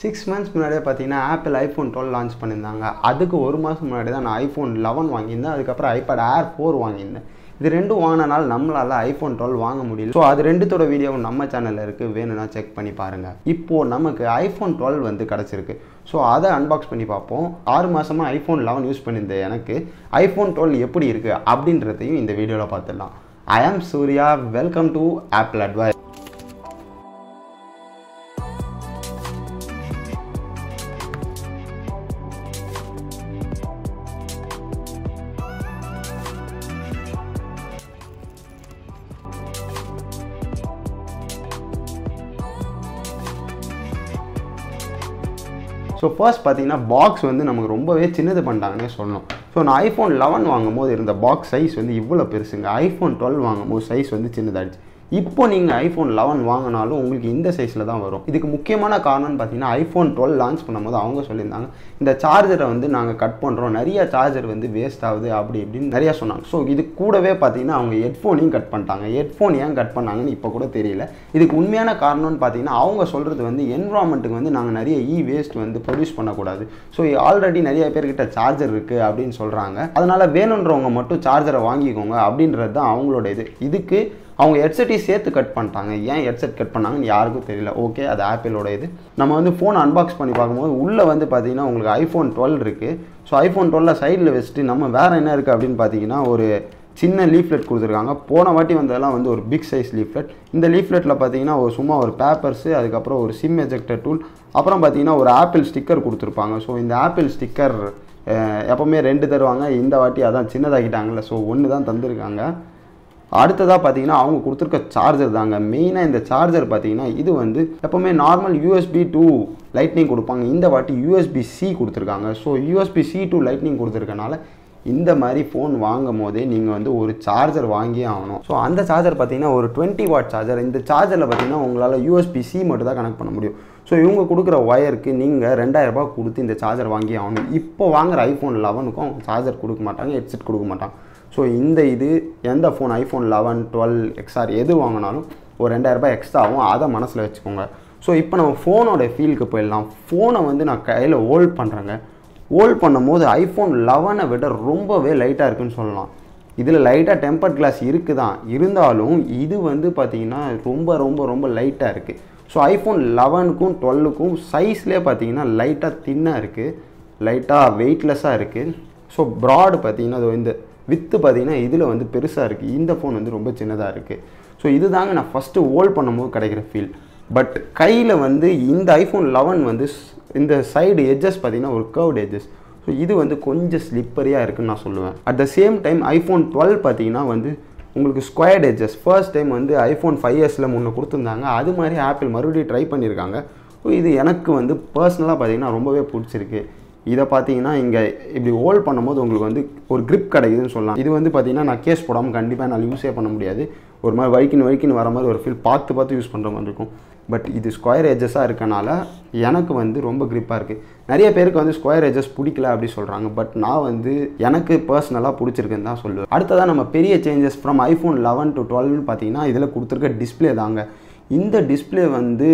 six months முன்னாடியே பார்த்தீங்கன்னா apple iPhone twelve launch பண்ணியிருந்தாங்க அதுக்கு ஒரு மாதம் முன்னாடி தான் நான் ஐஃபோன் லெவன் வாங்கியிருந்தேன் அதுக்கப்புறம் ஐபேட் ஏர் ஃபோர் வாங்கியிருந்தேன் இது ரெண்டும் வாங்கினால நம்மளால் ஐஃபோன் டுவெல் வாங்க முடியல ஸோ அது ரெண்டுத்தோட வீடியோவும் நம்ம சேனலில் இருக்குது வேணும்னா செக் பண்ணி பாருங்கள் இப்போது நமக்கு ஐஃபோன் டுவெல் வந்து கிடச்சிருக்கு ஸோ அதை அன்பாக்ஸ் பண்ணி பார்ப்போம் ஆறு மாதமாக ஐஃபோன் லெவன் யூஸ் பண்ணியிருந்தேன் எனக்கு ஐஃபோன் டுவெல் எப்படி இருக்குது அப்படின்றதையும் இந்த வீடியோவில் பார்த்துடலாம் I am Surya welcome to Apple advice so first பார்த்தீங்கன்னா பாக்ஸ் வந்து நமக்கு ரொம்பவே சின்னது பண்ணிட்டாங்கன்னே சொல்லணும் ஸோ நான் ஐஃபோன் லெவன் வாங்கும் போது இருந்த பாக்ஸ் சைஸ் வந்து இவ்வளோ பெருசுங்க ஐஃபோன் டுவெல் வாங்கும் போது சைஸ் வந்து சின்னதாகிடுச்சு இப்போ நீங்கள் ஐஃபோன் லெவன் வாங்கினாலும் உங்களுக்கு இந்த சைஸில் தான் வரும் இதுக்கு முக்கியமான காரணம்னு பார்த்தீங்கன்னா ஐஃபோன் டுவெல் லான்ச் பண்ணும்போது அவங்க சொல்லியிருந்தாங்க இந்த சார்ஜரை வந்து நாங்கள் கட் பண்ணுறோம் நிறைய சார்ஜர் வந்து வேஸ்ட் ஆகுது அப்படி இப்படின்னு நிறையா சொன்னாங்க ஸோ இது கூடவே பார்த்தீங்கன்னா அவங்க ஹெட்ஃபோனையும் கட் பண்ணிட்டாங்க ஹெட்ஃபோன் ஏன் கட் பண்ணாங்கன்னு இப்போ கூட தெரியல இதுக்கு உண்மையான காரணம்னு பார்த்தீங்கன்னா அவங்க சொல்கிறது வந்து என்வரான்மெண்ட்டுக்கு வந்து நாங்கள் நிறைய இ வேஸ்ட் வந்து ப்ரொடியூஸ் பண்ணக்கூடாது ஸோ ஆல்ரெடி நிறைய பேர்கிட்ட சார்ஜர் இருக்குது அப்படின்னு சொல்கிறாங்க அதனால் வேணுன்றவங்க மட்டும் சார்ஜரை வாங்கிக்கோங்க அப்படின்றது தான் அவங்களோட இது இதுக்கு அவங்க ஹெட்செட்டையும் சேர்த்து கட் பண்ணிட்டாங்க ஏன் ஹெட்செட் கட் பண்ணாங்கன்னு யாருக்கும் தெரியல ஓகே அது ஆப்பிளோட இது நம்ம வந்து ஃபோன் அன்பாக்ஸ் பண்ணி பார்க்கும்போது உள்ளே வந்து பார்த்தீங்கன்னா உங்களுக்கு ஐஃபோன் டுவெல் இருக்குது ஸோ ஐஃபோன் டுவெல்ல சைடில் வச்சுட்டு நம்ம வேறு என்ன இருக்குது அப்படின்னு பார்த்தீங்கன்னா ஒரு சின்ன லீஃப்லெட் கொடுத்துருக்காங்க போன வாட்டி வந்ததெல்லாம் வந்து ஒரு பிக் சைஸ் லீஃப்லெட் இந்த லீஃப்லெட்டில் பார்த்தீங்கன்னா ஒரு சும்மா ஒரு பேப்பர்ஸு அதுக்கப்புறம் ஒரு சிம் எஜெக்டர் டூல் அப்புறம் பார்த்தீங்கன்னா ஒரு ஆப்பிள் ஸ்டிக்கர் கொடுத்துருப்பாங்க ஸோ இந்த ஆப்பிள் ஸ்டிக்கர் எப்போவுமே ரெண்டு தருவாங்க இந்த வாட்டி அதான் சின்னதாக்கிட்டாங்கல்ல ஸோ ஒன்று தான் தந்திருக்காங்க அடுத்ததாக பார்த்தீங்கன்னா அவங்க கொடுத்துருக்க சார்ஜர் தாங்க மெயினாக இந்த சார்ஜர் பார்த்தீங்கன்னா இது வந்து எப்போவுமே நார்மல் யூஎஸ்பி டூ லைட்னிங் கொடுப்பாங்க இந்த வாட்டி யூஎஸ்பி சி கொடுத்துருக்காங்க so USB C to lightning கொடுத்துருக்கனால இந்த மாதிரி ஃபோன் வாங்கும் போதே நீங்கள் வந்து ஒரு சார்ஜர் வாங்கியே ஆகணும் ஸோ அந்த சார்ஜர் பார்த்தீங்கன்னா ஒரு டுவெண்ட்டி வாட் சார்ஜர் இந்த சார்ஜரில் பார்த்தீங்கன்னா உங்களால் யூஎஸ்பி சி மட்டும் தான் கனெக்ட் பண்ண முடியும் ஸோ இவங்க கொடுக்குற ஒயருக்கு நீங்கள் ரெண்டாயிரரூபா கொடுத்து இந்த சார்ஜர் வாங்கி ஆகணும் இப்போ வாங்குற ஐஃபோன் லெவனுக்கும் அவங்க சார்ஜர் கொடுக்க மாட்டாங்க ஹெட்செட் கொடுக்க மாட்டாங்க ஸோ இந்த இது எந்த phone iPhone eleven twelve XR எது வாங்கினாலும் ஒரு ரெண்டாயிரரூபா எக்ஸ்ட்ரா ஆகும் அதை மனசில் வச்சுக்கோங்க ஸோ இப்போ நம்ம ஃபோனோட ஃபீலுக்கு போயிடலாம் ஃபோனை வந்து நான் கையில் ஹோல்ட் பண்ணுறேங்க ஹோல்ட் பண்ணும்போது ஐஃபோன் லெவனை விட ரொம்பவே லைட்டாக இருக்குன்னு சொல்லலாம் இதில் லைட்டாக டெம்பர்ட் கிளாஸ் இருக்குது தான் இருந்தாலும் இது வந்து பார்த்திங்கன்னா ரொம்ப ரொம்ப ரொம்ப லைட்டாக இருக்குது ஸோ ஐஃபோன் லெவனுக்கும் டுவெல்லுக்கும் சைஸ்லேயே பார்த்தீங்கன்னா லைட்டாக தின்னாக இருக்குது லைட்டாக வெயிட்லெஸ்ஸாக இருக்குது ஸோ ப்ராடு பார்த்தீங்கன்னா அது இந்த வித்து பார்த்தீங்கன்னா இதில் வந்து பெருசாக இருக்குது இந்த ஃபோன் வந்து ரொம்ப சின்னதாக இருக்குது ஸோ இது தாங்க நான் ஃபஸ்ட்டு ஹோல்ட் பண்ணும்போது கிடைக்கிற ஃபீல் பட் கையில் வந்து இந்த ஐஃபோன் லெவன் வந்து இந்த சைடு எட்ஜஸ் பார்த்தீங்கன்னா ஒரு கர்வ்டு எட்ஜஸ் ஸோ இது வந்து கொஞ்சம் ஸ்லிப்பரியாக இருக்குன்னு நான் சொல்லுவேன் at the same time iPhone twelve பார்த்தீங்கன்னா வந்து உங்களுக்கு ஸ்கொயர்ட் எட்ஜஸ் ஃபர்ஸ்ட் டைம் வந்து ஐஃபோன் ஃபைவ் இயர்ஸில் முன்னே கொடுத்துருந்தாங்க அது மாதிரி ஆப்பிள் மறுபடியும் ட்ரை பண்ணியிருக்காங்க ஸோ இது எனக்கு வந்து பர்சனலாக பார்த்தீங்கன்னா ரொம்பவே பிடிச்சிருக்கு இதை பார்த்தீங்கன்னா இங்கே இப்படி ஹோல்ட் பண்ணும்போது உங்களுக்கு வந்து ஒரு grip கிடைக்குதுன்னு சொல்லலாம் இது வந்து பார்த்தீங்கன்னா நான் கேஸ் போடாமல் கண்டிப்பாக என்னால் யூஸே பண்ண முடியாது ஒரு மாதிரி வழிக்கின்னு வழிக்கின்னு வர மாதிரி ஒரு ஃபீல் பார்த்து பார்த்து யூஸ் பண்ணுற மாதிரி இருக்கும் பட் இது ஸ்கொயர் எஜஸாக இருக்கனால எனக்கு வந்து ரொம்ப க்ரிப்பாக இருக்குது நிறைய பேருக்கு வந்து ஸ்கொயர் எஜஸ் பிடிக்கல அப்படி சொல்கிறாங்க பட் நான் வந்து எனக்கு பர்சனலாக பிடிச்சிருக்குன்னு தான் சொல்லுவேன் அடுத்ததாக நம்ம பெரிய changes from iPhone eleven to டுவெல்னு பார்த்தீங்கன்னா இதில் கொடுத்துருக்க டிஸ்பிளே தாங்க இந்த டிஸ்பிளே வந்து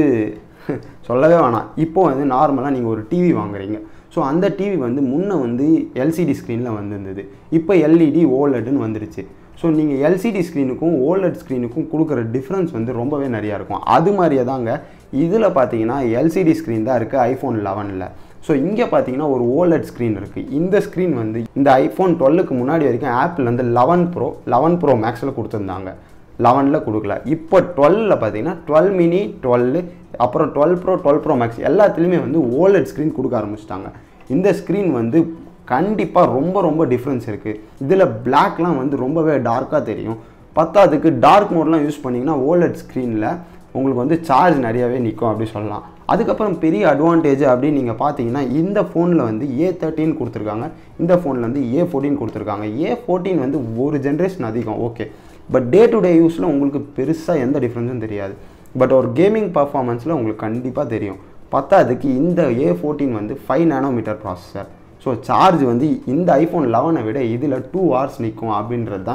சொல்லவே வேணாம் இப்போ வந்து நார்மலாக நீங்கள் ஒரு டிவி வாங்குறீங்க ஸோ அந்த டிவி வந்து முன்னே வந்து எல்சிடி ஸ்க்ரீனில் வந்திருந்தது இப்போ எல்இடி ஓலெட்னு வந்துருச்சு ஸோ நீங்கள் எல்சிடி ஸ்க்ரீனுக்கும் ஓலெட் ஸ்க்ரீனுக்கும் கொடுக்குற டிஃப்ரென்ஸ் வந்து ரொம்பவே நிறையா இருக்கும் அது மாதிரியே தாங்க இதில் பார்த்தீங்கன்னா எல்சிடி ஸ்க்ரீன் தான் இருக்குது ஐஃபோன் லெவனில் ஸோ இங்கே பார்த்தீங்கன்னா ஒரு ஓலெட் ஸ்க்ரீன் இருக்குது இந்த ஸ்க்ரீன் வந்து இந்த ஐஃபோன் டுவெல்லுக்கு முன்னாடி வரைக்கும் ஆப்பிள் வந்து லெவன் ப்ரோ லெவன் ப்ரோ மேக்ஸில் கொடுத்துருந்தாங்க லெவனில் கொடுக்கல இப்போ டுவெல்ல பார்த்தீங்கன்னா டுவெல் மினி டுவெல் அப்புறம் twelve pro twelve pro max எல்லாத்துலேயுமே வந்து ஓலெட் ஸ்க்ரீன் கொடுக்க ஆரம்பிச்சிட்டாங்க இந்த ஸ்க்ரீன் வந்து கண்டிப்பாக ரொம்ப ரொம்ப டிஃப்ரென்ஸ் இருக்குது இதில் பிளாக்லாம் வந்து ரொம்பவே டார்க்காக தெரியும் பத்தாவதுக்கு டார்க் மோட்லாம் யூஸ் பண்ணிங்கன்னா ஓலெட் ஸ்க்ரீனில் உங்களுக்கு வந்து சார்ஜ் நிறையாவே நிற்கும் அப்படி சொல்லலாம் அதுக்கப்புறம் பெரிய அட்வான்டேஜ் அப்படின்னு நீங்கள் பார்த்தீங்கன்னா இந்த ஃபோனில் வந்து ஏ தேர்ட்டின் கொடுத்துருக்காங்க இந்த ஃபோனில் வந்து ஏ ஃபோர்டீன் கொடுத்துருக்காங்க ஏ ஃபோர்டீன் வந்து ஒரு ஜென்ரேஷன் அதிகம் okay but day to day யூஸில் உங்களுக்கு பெருசாக எந்த டிஃப்ரென்ஸும் தெரியாது பட் ஒரு கேமிங் பர்ஃபார்மன்ஸில் உங்களுக்கு கண்டிப்பாக தெரியும் பத்தாவதுக்கு இந்த ஏ ஃபோர்டீன் வந்து five nanometre processor so charge வந்து இந்த ஐஃபோன் லெவனை விட இதில் டூ ஹவர்ஸ் நிற்கும் அப்படின்றது தான்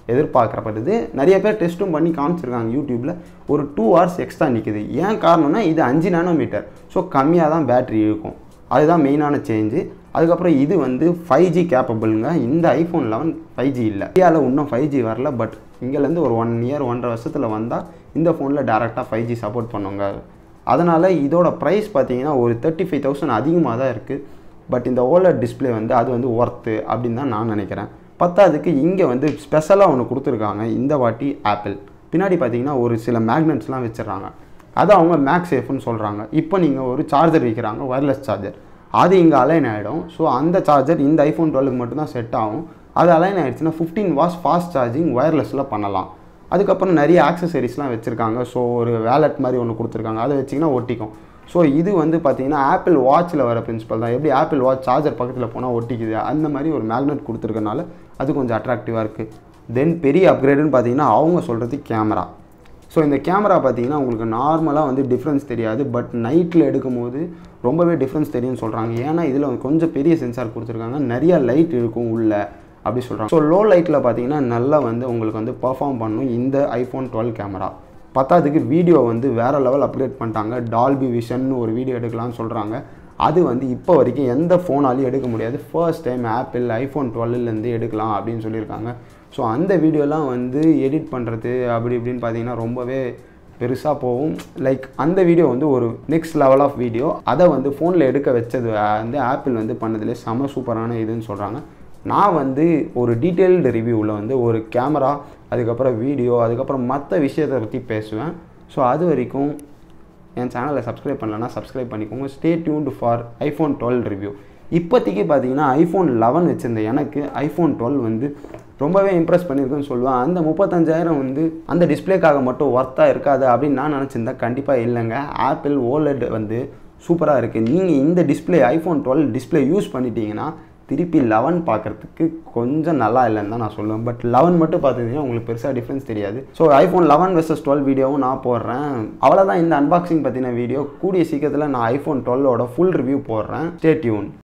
எதிர்பார்க்கப்படுது நிறைய பேர் டெஸ்ட்டும் பண்ணி காமிச்சிருக்காங்க யூடியூப்பில் ஒரு டூ ஹவர்ஸ் எக்ஸ்ட்ரா நிற்குது ஏன் காரணம்னா இது அஞ்சு நானோமீட்டர் ஸோ கம்மியாக தான் பேட்ரி இருக்கும் அதுதான் மெயினான சேஞ்சு அதுக்கப்புறம் இது வந்து ஃபைவ் ஜி கேப்பபிளுங்க இந்த ஐஃபோன் லெவன் ஃபைவ் ஜி இல்லை இந்தியாவில் இன்னும் ஃபைவ் ஜி வரல பட் இங்கேருந்து ஒரு ஒன் இயர் ஒன்றரை வருஷத்தில் வந்தால் இந்த ஃபோனில் டேரெக்டாக ஃபைவ் ஜி சப்போர்ட் பண்ணுங்க அதனால் இதோட ப்ரைஸ் பார்த்தீங்கன்னா ஒரு தேர்ட்டி ஃபைவ் தௌசண்ட் அதிகமாக தான் இருக்குது பட் இந்த ஓலர் டிஸ்பிளே வந்து அது வந்து ஒர்த்து அப்படின்னு தான் நான் நினைக்கிறேன் பத்தாவதுக்கு இங்கே வந்து ஸ்பெஷலாக ஒன்று கொடுத்துருக்காங்க இந்த வாட்டி ஆப்பிள் பின்னாடி பார்த்தீங்கன்னா ஒரு சில மேக்னெட்ஸ்லாம் வச்சிடுறாங்க அதை அவங்க மேக் சேஃப்னு சொல்கிறாங்க இப்போ நீங்கள் ஒரு சார்ஜர் வைக்கிறாங்க ஒயர்லெஸ் சார்ஜர் அது இங்கே அலைன் ஆகிடும் ஸோ அந்த சார்ஜர் இந்த ஐஃபோன் டுவெல்க்கு மட்டும்தான் செட் ஆகும் அது அலைன் ஆகிடுச்சுன்னா ஃபிஃப்டீன் வாட்ஸ் ஃபாஸ்ட் சார்ஜிங் ஒயர்லெஸில் பண்ணலாம் அதுக்கப்புறம் நிறைய ஆக்சசரிஸ்லாம் வச்சுருக்காங்க ஸோ ஒரு வேலட் மாதிரி ஒன்று கொடுத்துருக்காங்க அதை வச்சிங்கன்னா ஒட்டிக்கும் ஸோ இது வந்து பார்த்தீங்கன்னா ஆப்பிள் வாட்சில் வர பிரின்சிபல் தான் எப்படி ஆப்பிள் வாட்ச் சார்ஜர் பக்கத்தில் போனால் ஒட்டிக்குது அந்த மாதிரி ஒரு மேக்னெட் கொடுத்துருக்கனால அது கொஞ்சம் அட்ராக்டிவாக இருக்குது தென் பெரிய அப்கிரேடுன்னு பார்த்தீங்கன்னா அவங்க சொல்கிறது கேமரா ஸோ இந்த கேமரா பார்த்தீங்கன்னா உங்களுக்கு நார்மலாக வந்து டிஃப்ரென்ஸ் தெரியாது பட் நைட்டில் எடுக்கும்போது ரொம்பவே டிஃப்ரென்ஸ் தெரியும்னு சொல்கிறாங்க ஏன்னா இதில் கொஞ்சம் பெரிய சென்சார் கொடுத்துருக்காங்க நிறைய லைட் இருக்கும் உள்ள அப்படி சொல்கிறாங்க ஸோ லோ லைட்டில் பார்த்தீங்கன்னா நல்லா வந்து உங்களுக்கு வந்து பர்ஃபார்ம் பண்ணும் இந்த ஐஃபோன் டுவெல் கேமரா பத்தாவதுக்கு வீடியோ வந்து வேறு லெவல் அப்கிரேட் பண்ணிட்டாங்க டால்பி விஷன் ஒரு வீடியோ எடுக்கலாம்னு சொல்கிறாங்க அது வந்து இப்போ வரைக்கும் எந்த ஃபோனாலையும் எடுக்க முடியாது ஃபர்ஸ்ட் டைம் ஆப்பிள் ஐஃபோன் டுவெல்லேருந்து எடுக்கலாம் அப்படின்னு சொல்லியிருக்காங்க ஸோ அந்த வீடியோலாம் வந்து எடிட் பண்ணுறது அப்படி இப்படின்னு பார்த்தீங்கன்னா ரொம்பவே பெருசாக போகும் லைக் அந்த வீடியோ வந்து ஒரு நெக்ஸ்ட் லெவல் ஆஃப் வீடியோ அதை வந்து ஃபோனில் எடுக்க வச்சது வந்து ஆப்பிள் வந்து பண்ணதுலேயே செம சூப்பரான இதுன்னு சொல்கிறாங்க நான் வந்து ஒரு டீட்டெயில்டு ரிவ்யூவில் வந்து ஒரு கேமரா அதுக்கப்புறம் வீடியோ அதுக்கப்புறம் மற்ற விஷயத்தை பற்றி பேசுவேன் ஸோ அது வரைக்கும் என் சேனலை சப்ஸ்கிரைப் பண்ணலன்னா சப்ஸ்கிரைப் பண்ணிக்கோங்க stay tuned for iPhone twelve review இப்போதைக்கு பார்த்தீங்கன்னா ஐஃபோன் லெவன் வச்சுருந்த எனக்கு ஐஃபோன் டுவெல் வந்து ரொம்பவே இம்ப்ரெஸ் பண்ணியிருக்குன்னு சொல்லுவேன் அந்த முப்பத்தஞ்சாயிரம் வந்து அந்த டிஸ்பிளேக்காக மட்டும் ஒர்த்தாக இருக்காது அப்படின்னு நான் நினச்சிருந்தேன் கண்டிப்பாக இல்லைங்க ஆப்பிள் ஓலெட் வந்து சூப்பராக இருக்குது நீங்கள் இந்த display iPhone twelve display use பண்ணிட்டீங்கன்னா திருப்பி லெவன் பார்க்குறதுக்கு கொஞ்சம் நல்லா இல்லைன்னு தான் நான் சொல்லுவேன் பட் லெவன் மட்டும் பார்த்துட்டீங்கன்னா உங்களுக்கு பெருசாக டிஃப்ரென்ஸ் தெரியாது so iPhone eleven versus twelve வீடியோவும் நான் போடுறேன் அவ்வளோதான் இந்த அன்பாக்சிங் பற்றின வீடியோ கூடிய சீக்கிரத்தில் நான் ஐஃபோன் டுவெல்லோட ஃபுல் ரிவ்யூ போடுறேன் ஸ்டே டியூன்